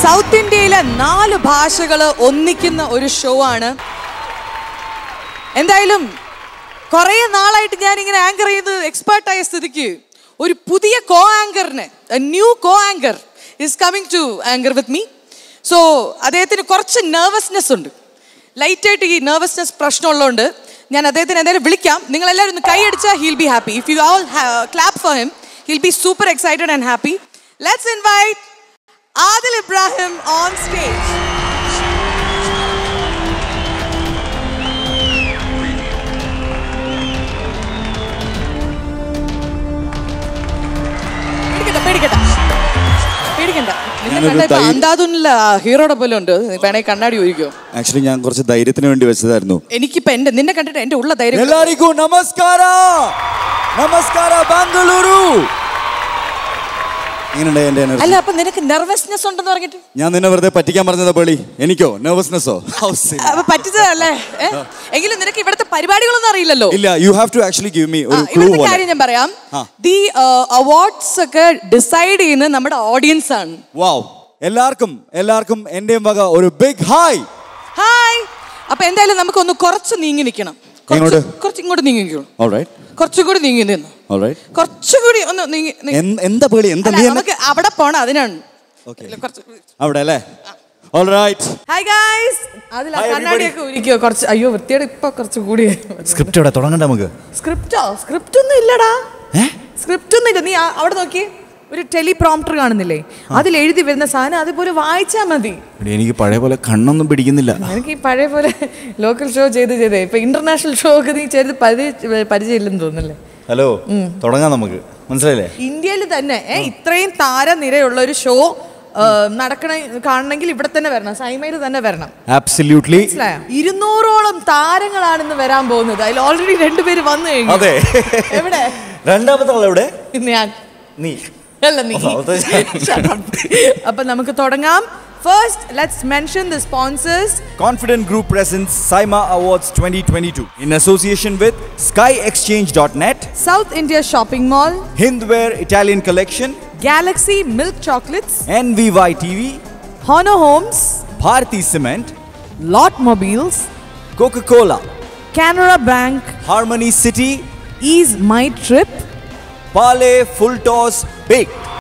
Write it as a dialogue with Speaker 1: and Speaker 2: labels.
Speaker 1: South ഇന്ത്യയിലെ നാല് ഭാഷകൾ ഒന്നിക്കുന്ന ഒരു ഷോ ആണ് എന്തായാലും കുറേ നാളായിട്ട് ഞാൻ ഇങ്ങനെ ആങ്കർ ചെയ്ത് എക്സ്പേർട്ടായ സ്ഥിതിക്ക് ഒരു പുതിയ കോ ആങ്കറിന് new co anchor is coming to anchor with me so അദ്ദേഹത്തിന് കുറച്ച് നെർവസ്നെസ് ഉണ്ട് ലൈറ്റായിട്ട് ഈ നെർവസ്നെസ് പ്രശ്നമുള്ളതുകൊണ്ട് ഞാൻ അദ്ദേഹത്തിന് എന്തായാലും വിളിക്കാം നിങ്ങൾ എല്ലാവരും ഒന്ന് കൈയടിച്ചാൽ he'll be happy if you all clap for him he'll be super excited and happy let's invite Adil Ibrahim on stage പേടിക്കണ്ട പേടിക്കണ്ട പേടിക്കണ്ട നിന്നെ
Speaker 2: ഞാനൊരു
Speaker 1: കണ്ട
Speaker 2: ധൈര്യം-
Speaker 1: അന്താതുനില്ല ഹീറോയുടെ പോലെ ഉണ്ട് വേണേ കണ്ണാടി ഒഴിക്കോ
Speaker 2: ആക്ച്വലി ഞാൻ കുറച്ച് ധൈര്യത്തിന് വേണ്ടി വെച്ചതായിരുന്നു
Speaker 1: എനിക്കിപ്പോ എന്റെ നിന്നെ കണ്ടിട്ട് എന്റെ ഉള്ള ധൈര്യം
Speaker 2: ಎಲ್ಲರಿಗೂ ನಮಸ್ಕಾರ ನಮಸ್ಕಾರ ബാംഗ്ലൂരു എങ്ങനെയുണ്ട് എന്റെ എനർജി
Speaker 1: അല്ല അപ്പൊ നിനക്ക് നെർവസ്നെസ് ഉണ്ടെന്ന് പറഞ്ഞിട്ട്
Speaker 2: ഞാൻ നിന്നെ വെറുതെ പറ്റിക്കാൻ പറഞ്ഞതാ പേളി എനിക്കോ നെർവസ്നെസ്സോ
Speaker 1: അപ്പൊ പറ്റിച്ചതല്ലേ ഏ? എങ്കിലും നിനക്ക് ഇവിടുത്തെ പരിപാടികളൊന്നും അറിയില്ലല്ലോ
Speaker 2: ഇല്ല you have to actually give me
Speaker 1: ah,
Speaker 2: ഒരു ക്ലൂ
Speaker 1: ഇവിടുത്തെ
Speaker 2: പോലെ
Speaker 1: കാര്യം ഞാൻ പറയാം
Speaker 2: ആ.
Speaker 1: ദി അവാർഡ്സ് ഒക്കെ ഡിസൈഡ് ചെയ്യുന്നത് നമ്മുടെ ഓഡിയൻസ് ആണ്
Speaker 2: വാവ് എല്ലാവർക്കും എല്ലാവർക്കും എന്റെയും വക ഒരു ബിഗ് ഹായ്
Speaker 1: ഹായ് അപ്പൊ എന്തായാലും നമുക്കൊന്ന് കുറച്ച് നീങ്ങി നിൽക്കണം കുറച്ച്
Speaker 2: എങ്ങോട്ട്?
Speaker 1: കുറച്ച് ഇങ്ങോട്ട് നീങ്ങി നിൽക്കണം
Speaker 2: ഓൾറൈറ്റ്
Speaker 1: കുറച്ചുകൂടി നീങ്ങി നിന്നു
Speaker 2: ഓൾറൈറ്റ്
Speaker 1: കുറച്ചുകൂടി ഒന്ന് നീങ്ങി നീ-
Speaker 2: എന്താ പേളി എന്താ
Speaker 1: അല്ല,
Speaker 2: നീ എന്നെ-
Speaker 1: നമുക്ക് അവിടെ പോണം അതിനാണ്
Speaker 2: Okay.
Speaker 1: ഇല്ല, കുറച്ച്
Speaker 2: അവിടെ അല്ലേ ഓൾറൈറ്റ്
Speaker 1: ഹായ് ഗായ്സ് അതിൽ
Speaker 2: Hi,
Speaker 1: കണ്ണാടിയൊക്കെ ഉരിക്കോ കുറച്ച് അയ്യോ വൃത്തിയുടെ ഇപ്പൊ കുറച്ച് കൂടി
Speaker 2: സ്ക്രിപ്റ്റ് ഇവിടെ തുടങ്ങണ്ട നമുക്ക്
Speaker 1: സ്ക്രിപ്റ്റോ സ്ക്രിപ്റ്റ് ഒന്നും ഇല്ലടാ സ്ക്രിപ്റ്റ് ഒന്നും ഇല്ല നീ ആ- അവിടെ നോക്കി ഒരു ടെലിപ്രോംപ്റ്റർ കാണുന്നില്ലേ അതിൽ എഴുതി വരുന്ന സാധനം അതുപോലെ വായിച്ചാ മതി
Speaker 2: എടി, എനിക്ക് പഴയ പോലെ കണ്ണൊന്നും പിടിക്കുന്നില്ല
Speaker 1: എനിക്ക് ഈ പഴയ പോലെ ലോക്കൽ ഷോ ചെയ്ത് ചെയ്തേ ഇപ്പൊ ഇന്റർനാഷണൽ ഷോ ഒക്കെ നീ ചെയ്ത് പരിചയ പരിചയമില്ലെന്ന് തോന്നുന്നല്ലേ
Speaker 2: ഹലോ തുടങ്ങാം നമുക്ക് മനസ്സിലായില്ലേ
Speaker 1: ഇന്ത്യയിൽ തന്നെ ഏ, ഇത്രയും താരനിരയുള്ള ഒരു ഷോ നടക്കണ കാണണമെങ്കിൽ ഇവിടെ തന്നെ വരണം സൈമയിൽ തന്നെ വരണം
Speaker 2: ആബ്സല്യൂട്ട്ലി
Speaker 1: മനസ്സിലായോ ഇരുന്നൂറോളം താരങ്ങളാണ് ഇന്ന് വരാൻ പോകുന്നത് അതിൽ ഓൾറെഡി രണ്ടുപേര് വന്നു കഴിഞ്ഞു
Speaker 2: അതെ
Speaker 1: എവിടെ
Speaker 2: രണ്ടാമത്തെ ആളെവിടെ
Speaker 1: ഞാൻ
Speaker 2: നീ
Speaker 1: അല്ല നീ
Speaker 2: ഒന്നാമത്തെ
Speaker 1: Shut up. അപ്പൊ നമുക്ക് തുടങ്ങാം first let's mention the sponsors
Speaker 2: Confident Group presents Saima Awards 2022 in association with SkyExchange.net,
Speaker 1: South India shopping mall
Speaker 2: Hindware Italian Collection,
Speaker 1: galaxy milk chocolates
Speaker 2: NVY TV,
Speaker 1: hono homes
Speaker 2: Bharti Cement,
Speaker 1: lot mobiles
Speaker 2: Coca-Cola,
Speaker 1: Canara bank
Speaker 2: Harmony City,
Speaker 1: ease my trip
Speaker 2: Pale Full Toss Baked.